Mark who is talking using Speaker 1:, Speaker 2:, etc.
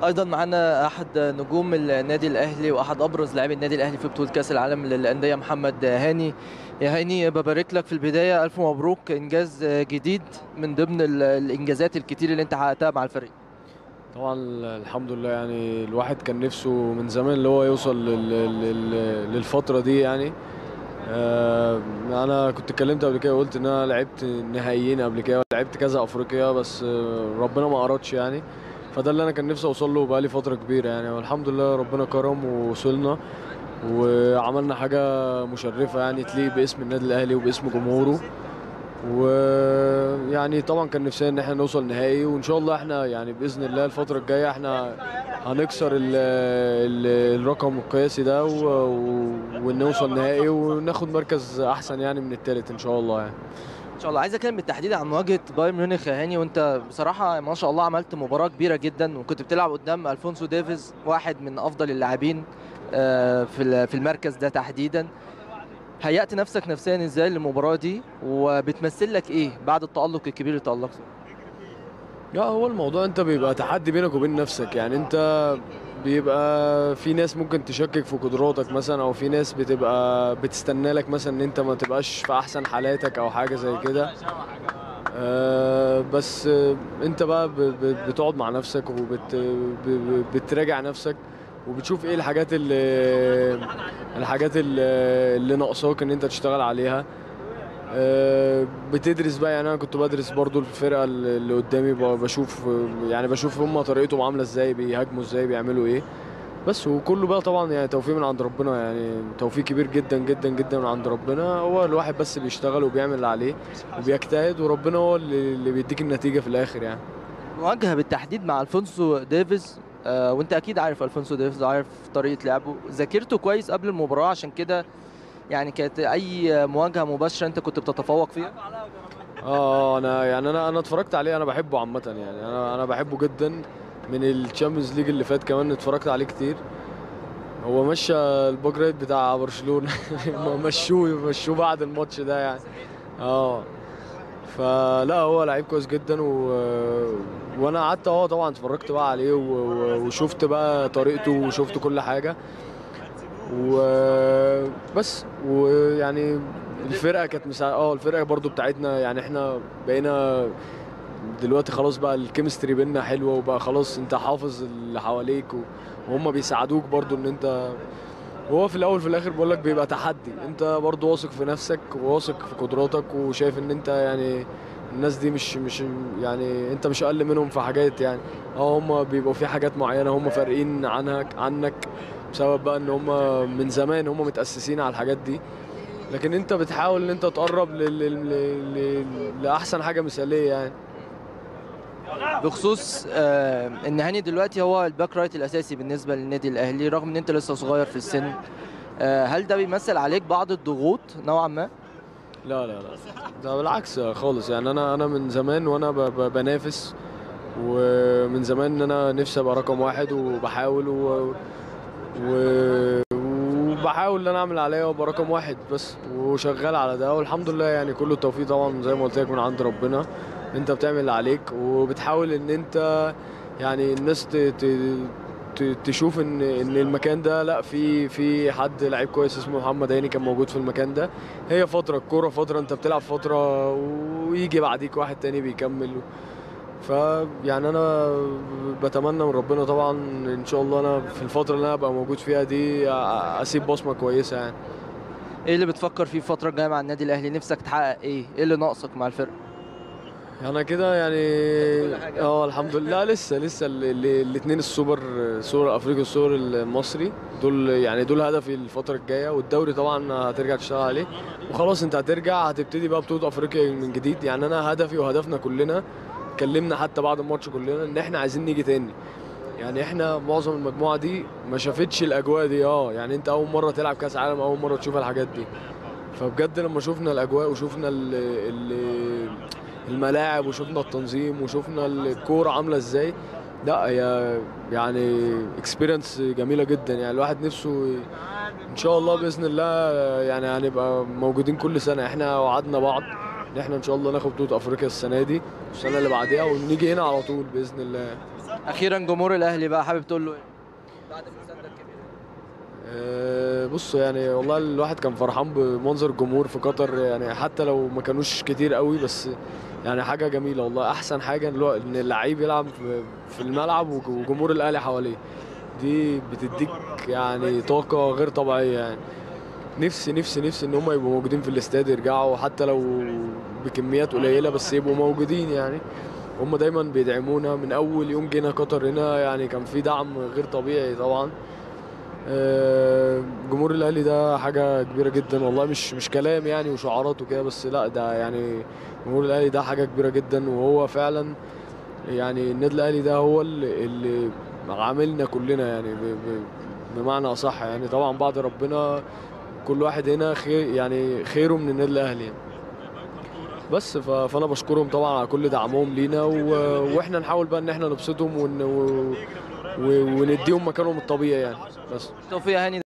Speaker 1: ايضا معنا احد نجوم النادي الاهلي واحد ابرز لاعبي النادي الاهلي في بطوله كاس العالم للانديه محمد هاني يا هاني ببارك لك في البدايه الف مبروك انجاز جديد من ضمن ال- الانجازات الكتير اللي انت حققتها مع الفريق
Speaker 2: طبعا الحمد لله يعني الواحد كان نفسه من زمان اللي هو يوصل لل- لل- للفترة دي يعني آه، انا كنت اتكلمت قبل كده وقلت ان انا لعبت نهائيين قبل كده ولعبت كذا افريقيا بس آه، ربنا ما ارادش يعني فده اللي انا كان نفسي اوصل له بقالي فترة كبيرة يعني والحمد لله ربنا كرم ووصلنا وعملنا حاجة مشرفة يعني تليق باسم النادي الاهلي وباسم جمهوره ويعني طبعا كان نفسنا ان احنا نوصل نهائي وان شاء الله احنا يعني باذن الله الفتره الجايه احنا هنكسر ال ال الرقم القياسي ده و- و- ونوصل نهائي وناخد مركز احسن يعني من الثالث ان شاء الله يعني
Speaker 1: ان شاء الله عايز اتكلم بالتحديد عن مواجهه بايرن ميونخ يا هاني وانت بصراحه ما شاء الله عملت مباراه كبيره جدا وكنت بتلعب قدام الفونسو ديفيز واحد من افضل اللاعبين آه، في ال- في المركز ده تحديدا هيأت نفسك نفسيا ازاي للمباراه دي وبتمثل لك ايه بعد التألق الكبير اللي تألقته
Speaker 2: لا هو الموضوع انت بيبقى تحدي بينك وبين نفسك يعني انت بيبقى في ناس ممكن تشكك في قدراتك مثلا او في ناس بتبقى بتستنى لك مثلا ان انت ما تبقاش في احسن حالاتك او حاجه زي كده آه، بس آه، انت بقى ب- ب- بتقعد مع نفسك وبتراجع نفسك وبتشوف ايه الحاجات اللي الحاجات اللي, اللي ناقصاك ان انت تشتغل عليها آه، بتدرس بقى يعني انا كنت بدرس برضو الفرقه اللي قدامي ب- بشوف يعني بشوف هم طريقتهم عامله ازاي بيهاجموا ازاي بيعملوا ايه بس وكله بقى طبعا يعني توفيق من عند ربنا يعني توفيق كبير جدا جدا جدا من عند ربنا هو الواحد بس بيشتغل وبيعمل اللي عليه وبيجتهد وربنا هو اللي اللي بيديك النتيجه في الاخر يعني
Speaker 1: مواجهه بالتحديد مع الفونسو ديفيز آه، وانت اكيد عارف الفونسو ديفيز عارف طريقه لعبه ذاكرته كويس قبل المباراه عشان كده يعني كانت اي مواجهه مباشره انت كنت بتتفوق فيها
Speaker 2: اه انا يعني انا انا اتفرجت عليه انا بحبه عامه يعني انا انا بحبه جدا من الشامبيونز ليج اللي فات كمان اتفرجت عليه كتير هو مشى الباك رايت بتاع برشلونه مشوه مشوه بعد الماتش ده يعني اه فلا هو لعيب كويس جدا و... وانا قعدت اه طبعا اتفرجت بقى عليه و... و- وشفت بقى طريقته وشفت كل حاجه وبس ويعني الفرقه كانت مساعدة اه الفرقه برضو بتاعتنا يعني احنا بقينا دلوقتي خلاص بقى الكيمستري بينا حلوه وبقى خلاص انت حافظ اللي حواليك و- وهم بيساعدوك برضو ان انت هو في الاول في الاخر بقول لك بيبقى تحدي انت برضو واثق في نفسك وواثق في قدراتك وشايف ان انت يعني الناس دي مش مش يعني انت مش اقل منهم في حاجات يعني اه هم بيبقوا في حاجات معينه هم فارقين عنك عنك بسبب بقى ان هم من زمان هم متاسسين على الحاجات دي لكن انت بتحاول ان انت تقرب لل... لل... لل... لاحسن حاجه مثاليه يعني
Speaker 1: بخصوص آه، ان هاني دلوقتي هو الباك رايت الاساسي بالنسبه للنادي الاهلي رغم ان انت لسه صغير في السن آه، هل ده بيمثل عليك بعض الضغوط نوعا ما
Speaker 2: لا لا لا ده بالعكس خالص يعني انا انا من زمان وانا ب... ب... بنافس ومن زمان ان انا نفسي ابقى رقم واحد وبحاول و... و... وبحاول ان انا اعمل عليا وابقى رقم واحد بس وشغال على ده والحمد لله يعني كله التوفيق طبعا زي ما قلت لك من عند ربنا انت بتعمل اللي عليك وبتحاول ان انت يعني الناس ت... ت... ت- تشوف ان ان المكان ده لا في في حد لعيب كويس اسمه محمد هاني كان موجود في المكان ده هي فتره الكوره فتره انت بتلعب فتره ويجي بعديك واحد تاني بيكمل فيعني انا بتمنى من ربنا طبعا ان شاء الله انا في الفتره اللي انا ابقى موجود فيها دي اسيب بصمه كويسه يعني
Speaker 1: ايه اللي بتفكر فيه الفتره الجايه مع النادي الاهلي نفسك تحقق ايه ايه اللي ناقصك مع الفرقه
Speaker 2: انا كده يعني اه الحمد لله لسه لسه الاثنين السوبر السوبر الافريقي والسوبر المصري دول يعني دول هدفي الفتره الجايه والدوري طبعا هترجع تشتغل عليه وخلاص انت هترجع هتبتدي بقى بطوله افريقيا من جديد يعني انا هدفي وهدفنا كلنا اتكلمنا حتى بعد الماتش كلنا ان احنا عايزين نيجي تاني يعني احنا معظم المجموعه دي ما شافتش الاجواء دي اه يعني انت اول مره تلعب كاس عالم اول مره تشوف الحاجات دي فبجد لما شفنا الاجواء وشفنا ال ال الملاعب وشفنا التنظيم وشفنا الكوره عامله ازاي لا هي يعني اكسبيرينس جميله جدا يعني الواحد نفسه ان شاء الله باذن الله يعني هنبقى موجودين كل سنه احنا وعدنا بعض ان احنا ان شاء الله ناخد بطوله افريقيا السنه دي والسنه اللي بعديها ونيجي هنا على طول باذن الله
Speaker 1: اخيرا جمهور الاهلي بقى حابب تقول له ايه بعد المسانده الكبيره
Speaker 2: أه، بص يعني والله الواحد كان فرحان بمنظر الجمهور في قطر يعني حتى لو ما كانوش كتير قوي بس يعني حاجه جميله والله احسن حاجه إن الوا- ان اللعيب يلعب في- في الملعب وج- وجمهور الاهلي حواليه دي بتديك يعني طاقه غير طبيعيه يعني نفسي نفسي نفسي ان هم يبقوا موجودين في الاستاد يرجعوا حتى لو بكميات قليله بس يبقوا موجودين يعني هم دايما بيدعمونا من اول يوم جينا قطر هنا يعني كان في دعم غير طبيعي طبعا آه، جمهور الاهلي ده حاجه كبيره جدا والله مش مش كلام يعني وشعارات وكده بس لا ده يعني جمهور الاهلي ده حاجه كبيره جدا وهو فعلا يعني النادي الاهلي ده هو اللي, اللي عاملنا كلنا يعني ب- ب- بمعنى اصح يعني طبعا بعد ربنا كل واحد هنا خير يعني خيره من النادي الاهلي يعني. بس ف- فانا بشكرهم طبعا على كل دعمهم لينا و- واحنا نحاول بقى ان احنا نبسطهم ون... و... و... ونديهم مكانهم الطبيعي يعني بس
Speaker 1: توفيق يا هاني